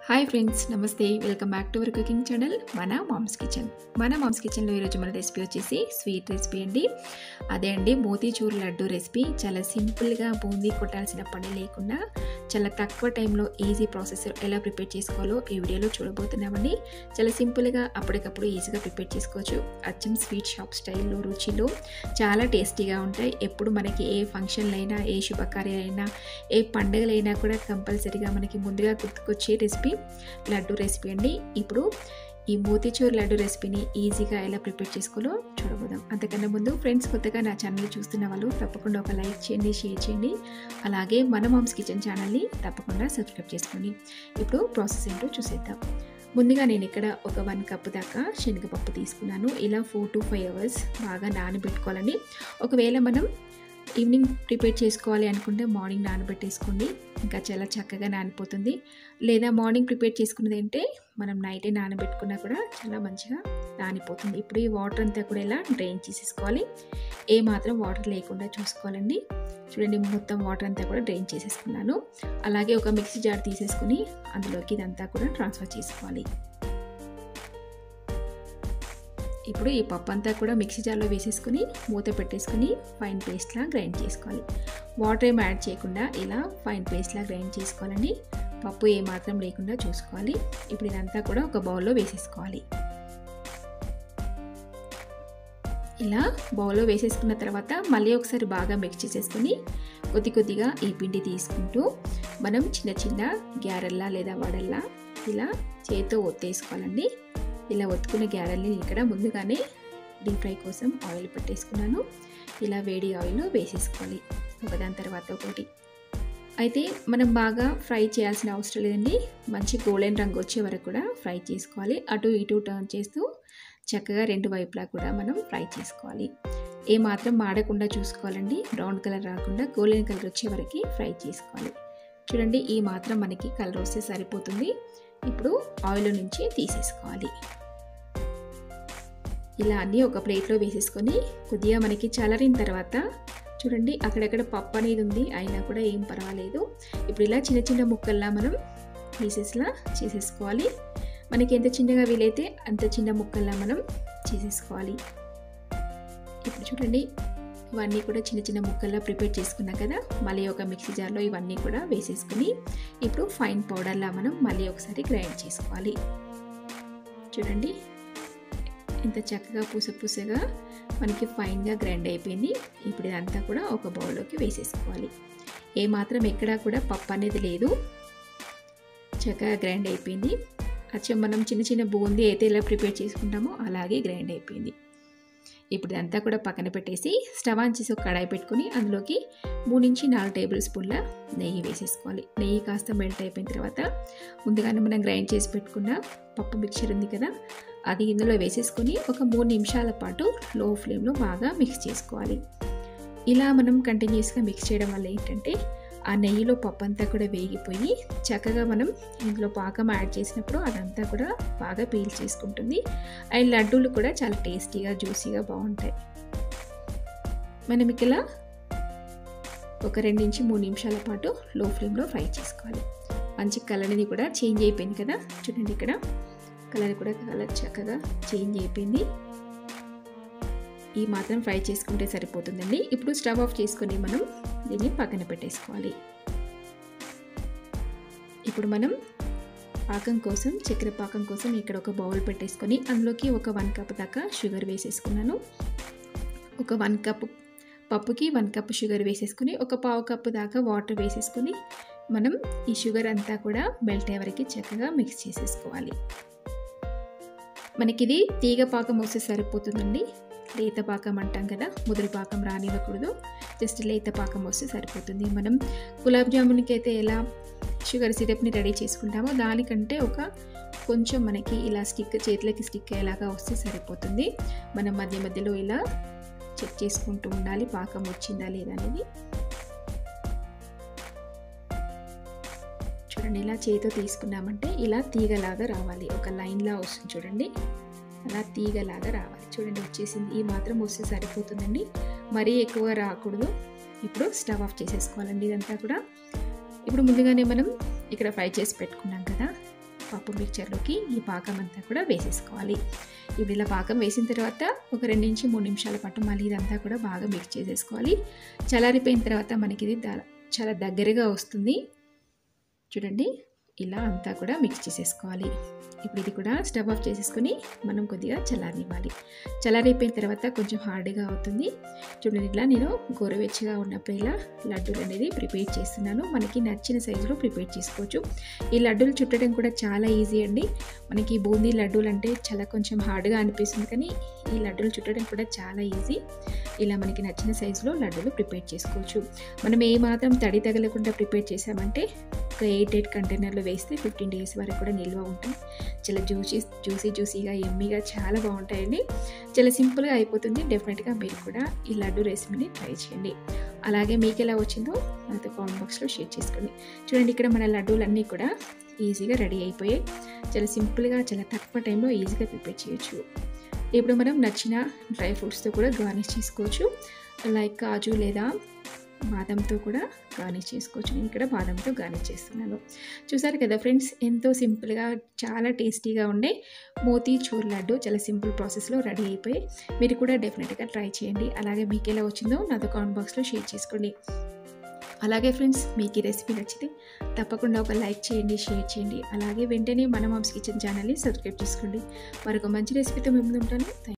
hi friends నమస్తే welcome back to our cooking channel మన moms kitchen మన moms కిచెన్లో ఈరోజు మన రెసిపీ వచ్చేసి స్వీట్ రెసిపీ అండి అదే అండి మోతీచూర్ లడ్డు రెసిపీ చాలా సింపుల్గా బూందీ కొట్టాల్సిన పని లేకుండా చాలా తక్కువ టైంలో ఈజీ ప్రాసెస్ ఎలా ప్రిపేర్ చేసుకోవాలో ఈ వీడియోలో చూడబోతున్నామండి చాలా సింపుల్గా అప్పటికప్పుడు ఈజీగా ప్రిపేర్ చేసుకోవచ్చు అచ్చం స్వీట్ షాప్ స్టైల్లో రుచిలో చాలా టేస్టీగా ఉంటాయి ఎప్పుడు మనకి ఏ ఫంక్షన్లైనా ఏ శుభకార్యాలైనా ఏ పండుగలైనా కూడా కంపల్సరీగా మనకి ముందుగా గుర్తుకొచ్చే రెసిపీ లడ్డు రెసిపీ అండి ఇప్పుడు ఈ మోతీచూర్ లడ్డు రెసిపీని ఈజీగా ఎలా ప్రిపేర్ చేసుకోవాలో చూడబోదాం అంతకన్నా ముందు ఫ్రెండ్స్ కొత్తగా నా ఛానల్ చూస్తున్న వాళ్ళు తప్పకుండా ఒక లైక్ చేయండి షేర్ చేయండి అలాగే మన మామ్స్ కిచెన్ ఛానల్ని తప్పకుండా సబ్స్క్రైబ్ చేసుకోండి ఇప్పుడు ప్రాసెస్ ఏంటో చూసేద్దాం ముందుగా నేను ఇక్కడ ఒక వన్ కప్ దాకా శనగపప్పు తీసుకున్నాను ఇలా ఫోర్ టు ఫైవ్ అవర్స్ బాగా నానబెట్టుకోవాలండి ఒకవేళ మనం ఈవినింగ్ ప్రిపేర్ చేసుకోవాలి అనుకుంటే మార్నింగ్ నానబెట్టేసుకోండి ఇంకా చాలా చక్కగా నానిపోతుంది లేదా మార్నింగ్ ప్రిపేర్ చేసుకున్నది అంటే మనం నైటే నానబెట్టుకున్నా కూడా చాలా మంచిగా నానిపోతుంది ఇప్పుడు ఈ వాటర్ అంతా కూడా ఇలా డ్రైన్ చేసేసుకోవాలి ఏ మాత్రం వాటర్ లేకుండా చూసుకోవాలండి చూడండి మొత్తం వాటర్ అంతా కూడా డ్రైన్ చేసేసుకున్నాను అలాగే ఒక మిక్సీ జార్ తీసేసుకుని అందులోకి ఇదంతా కూడా ట్రాన్స్ఫర్ చేసుకోవాలి ఇప్పుడు ఈ పప్పు అంతా కూడా మిక్సీ జార్లో వేసేసుకుని మూత పెట్టేసుకుని ఫైన్ పేస్ట్లా గ్రైండ్ చేసుకోవాలి వాటర్ ఏం యాడ్ చేయకుండా ఇలా ఫైన్ పేస్ట్లా గ్రైండ్ చేసుకోవాలండి పప్పు ఏమాత్రం లేకుండా చూసుకోవాలి ఇప్పుడు ఇదంతా కూడా ఒక బౌల్లో వేసేసుకోవాలి ఇలా బౌల్లో వేసేసుకున్న తర్వాత మళ్ళీ ఒకసారి బాగా మిక్స్ చేసేసుకొని కొద్ది కొద్దిగా ఈ పిండి తీసుకుంటూ మనం చిన్న చిన్న గ్యారెల్లా లేదా వడల్లా ఇలా చేతితో ఒత్తేసుకోవాలండి ఇలా ఒత్తుకున్న గ్యారెల్ని ఇక్కడ ముందుగానే డీప్ ఫ్రై కోసం ఆయిల్ పెట్టేసుకున్నాను ఇలా వేడి ఆయిల్ వేసేసుకోవాలి ఒకదాని తర్వాత ఒకటి అయితే మనం బాగా ఫ్రై చేయాల్సిన అవసరం లేదండి మంచి గోల్డెన్ రంగు వచ్చే వరకు కూడా ఫ్రై చేసుకోవాలి అటు ఇటు టర్న్ చేస్తూ చక్కగా రెండు వైపులా కూడా మనం ఫ్రై చేసుకోవాలి ఏ మాత్రం మాడకుండా చూసుకోవాలండి బ్రౌన్ కలర్ రాకుండా గోల్డెన్ కలర్ వచ్చే వరకు ఫ్రై చేసుకోవాలి చూడండి ఈ మాత్రం మనకి కలర్ వస్తే సరిపోతుంది ఇప్పుడు ఆయిల్ నుంచి తీసేసుకోవాలి ఇలా అన్నీ ఒక ప్లేట్లో వేసేసుకొని కొద్దిగా మనకి చల్లరిన తర్వాత చూడండి అక్కడక్కడ పప్పు అనేది ఉంది అయినా కూడా ఏం పర్వాలేదు ఇప్పుడు ఇలా చిన్న చిన్న ముక్కల్లా మనం పీసెస్లా చేసేసుకోవాలి మనకి ఎంత చిన్నగా వీలైతే అంత చిన్న ముక్కల్లా మనం చేసేసుకోవాలి ఇప్పుడు చూడండి ఇవన్నీ కూడా చిన్న చిన్న ముక్కల్లా ప్రిపేర్ చేసుకున్నాం కదా మళ్ళీ ఒక మిక్సీ జార్లో ఇవన్నీ కూడా వేసేసుకుని ఇప్పుడు ఫైన్ పౌడర్లా మనం మళ్ళీ ఒకసారి గ్రైండ్ చేసుకోవాలి చూడండి ఇంత చక్కగా పూస పూసగా మనకి ఫైన్గా గ్రైండ్ అయిపోయింది ఇప్పుడు ఇదంతా కూడా ఒక బౌల్లోకి వేసేసుకోవాలి ఏమాత్రం ఎక్కడా కూడా పప్పు అనేది లేదు చక్కగా గ్రైండ్ అయిపోయింది అచ్చం మనం చిన్న చిన్న బూందీ అయితే ఎలా ప్రిపేర్ చేసుకుంటామో అలాగే గ్రైండ్ అయిపోయింది ఇప్పుడు ఇదంతా కూడా పక్కన పెట్టేసి స్టవ్ ఆన్ చేసి ఒక కడాయి పెట్టుకొని అందులోకి మూడు నుంచి నాలుగు టేబుల్ స్పూన్ల నెయ్యి వేసేసుకోవాలి నెయ్యి కాస్త మెల్ట్ అయిపోయిన తర్వాత ముందుగానే మనం గ్రైండ్ చేసి పెట్టుకున్న పప్పు మిక్చర్ ఉంది కదా అది ఇందులో వేసేసుకొని ఒక మూడు నిమిషాల పాటు లో ఫ్లేమ్లో బాగా మిక్స్ చేసుకోవాలి ఇలా మనం కంటిన్యూస్గా మిక్స్ చేయడం వల్ల ఏంటంటే ఆ నెయ్యిలో పప్పు అంతా కూడా వేగిపోయి చక్కగా మనం ఇందులో పాకం యాడ్ చేసినప్పుడు అదంతా కూడా బాగా పీల్ చేసుకుంటుంది అండ్ లడ్డూలు కూడా చాలా టేస్టీగా జ్యూసీగా బాగుంటాయి మనం ఇలా ఒక రెండు నుంచి మూడు నిమిషాల పాటు లో ఫ్లేమ్లో ఫ్రై చేసుకోవాలి మంచి కలర్ అనేది కూడా చేంజ్ అయిపోయింది కదా చూడండి ఇక్కడ కలర్ కూడా కలర్ చక్కగా చేంజ్ అయిపోయింది ఈ మాత్రం ఫ్రై చేసుకుంటే సరిపోతుందండి ఇప్పుడు స్టవ్ ఆఫ్ చేసుకొని మనం దీన్ని పక్కన పెట్టేసుకోవాలి ఇప్పుడు మనం పాకం కోసం చక్కెర పాకం కోసం ఇక్కడ ఒక బౌల్ పెట్టేసుకొని అందులోకి ఒక వన్ కప్ దాకా షుగర్ వేసేసుకున్నాను ఒక వన్ కప్ పప్పుకి వన్ కప్ షుగర్ వేసేసుకుని ఒక పావు కప్పు దాకా వాటర్ వేసేసుకుని మనం ఈ షుగర్ అంతా కూడా మెల్ట్ అయ్యే వరకు చక్కగా మిక్స్ చేసేసుకోవాలి మనకి ఇది తీగ పాకం వస్తే సరిపోతుందండి లేత పాకం అంటాం కదా ముదురు పాకం రానివ్వకూడదు జస్ట్ లేత పాకం వస్తే సరిపోతుంది మనం గులాబ్ జామున్కి అయితే ఎలా షుగర్ సిరప్ని రెడీ చేసుకుంటామో దానికంటే ఒక కొంచెం మనకి ఇలా స్టిక్ చేతులకి స్టిక్ అయ్యేలాగా వస్తే సరిపోతుంది మనం మధ్య మధ్యలో ఇలా చెక్ చేసుకుంటూ ఉండాలి పాకం వచ్చిందా లేదా అనేది చూడండి ఇలా చేతితో తీసుకున్నామంటే ఇలా తీగలాగా రావాలి ఒక లైన్లా వస్తుంది చూడండి అలా తీగలాగా రావాలి చూడండి వచ్చేసింది ఈ మాత్రం వస్తే సరిపోతుందండి మరీ ఎక్కువ రాకూడదు ఇప్పుడు స్టవ్ ఆఫ్ చేసేసుకోవాలండి ఇదంతా కూడా ఇప్పుడు ముందుగానే మనం ఇక్కడ ఫ్రై చేసి పెట్టుకున్నాం కదా పప్పు మిక్చర్లోకి ఈ పాకం అంతా కూడా వేసేసుకోవాలి ఇప్పుడు ఇలా పాకం వేసిన తర్వాత ఒక రెండు నుంచి మూడు నిమిషాల పాటు మళ్ళీ ఇదంతా కూడా బాగా మిక్స్ చేసేసుకోవాలి చల్లారిపోయిన తర్వాత మనకి ఇది దా- చాలా దగ్గరగా వస్తుంది చూడండి ఇలా అంతా కూడా మిక్స్ చేసేసుకోవాలి ఇప్పుడు ఇది కూడా స్టవ్ ఆఫ్ చేసేసుకొని మనం కొద్దిగా చల్లారనివ్వాలి చల్లారిపోయిన తర్వాత కొంచెం హార్డ్గా అవుతుంది చూడండి ఇట్లా నేను గోరువెచ్చగా ఉన్నప్పుడు ఇలా లడ్డూలు అనేది ప్రిపేర్ చేస్తున్నాను మనకి నచ్చిన సైజులో ప్రిపేర్ చేసుకోవచ్చు ఈ లడ్డూలు చుట్టడం కూడా చాలా ఈజీ అండి మనకి బూందీ లడ్డూలు అంటే చాలా కొంచెం హార్డ్గా అనిపిస్తుంది కానీ ఈ లడ్డూలు చుట్టడం కూడా చాలా ఈజీ ఇలా మనకి నచ్చిన సైజులో లడ్డూలు ప్రిపేర్ చేసుకోవచ్చు మనం ఏ మాత్రం తడి తగలకుండా ప్రిపేర్ చేసామంటే ఒక ఎయిట్ ఎయిట్ కంటైనర్లో వేస్తే ఫిఫ్టీన్ డేస్ వరకు కూడా నిల్వ ఉంటాయి చాలా జ్యూసీ జ్యూసీ జ్యూసీగా ఎమ్మీగా చాలా బాగుంటాయండి చాలా సింపుల్గా అయిపోతుంది డెఫినెట్గా మీరు కూడా ఈ లడ్డు రెసిపీని ట్రై చేయండి అలాగే మీకు ఎలా వచ్చిందో నాతో కామెంట్ బాక్స్లో షేర్ చేసుకోండి చూడండి ఇక్కడ మన లడ్డూలన్నీ కూడా ఈజీగా రెడీ అయిపోయాయి చాలా సింపుల్గా చాలా తక్కువ టైంలో ఈజీగా ప్రిపేర్ చేయొచ్చు ఇప్పుడు మనం నచ్చిన డ్రై ఫ్రూట్స్తో కూడా గార్నిష్ చేసుకోవచ్చు లైక్ కాజు లేదా బాదంతో కూడా గార్నిష్ చేసుకోవచ్చు నేను ఇక్కడ బాదంతో గార్నిష్ చేస్తున్నాను చూసారు కదా ఫ్రెండ్స్ ఎంతో సింపుల్గా చాలా టేస్టీగా ఉండే మోతీ చూర్ లడ్డు చాలా సింపుల్ ప్రాసెస్లో రెడీ అయిపోయి మీరు కూడా డెఫినెట్గా ట్రై చేయండి అలాగే మీకు ఎలా వచ్చిందో నాతో కామెంట్ బాక్స్లో షేర్ చేసుకోండి అలాగే ఫ్రెండ్స్ మీకు ఈ రెసిపీ నచ్చితే తప్పకుండా ఒక లైక్ చేయండి షేర్ చేయండి అలాగే వెంటనే మన మామ్స్ కిచెన్ ఛానల్ని సబ్స్క్రైబ్ చేసుకోండి మరొక మంచి రెసిపీతో మేము ఉంటాను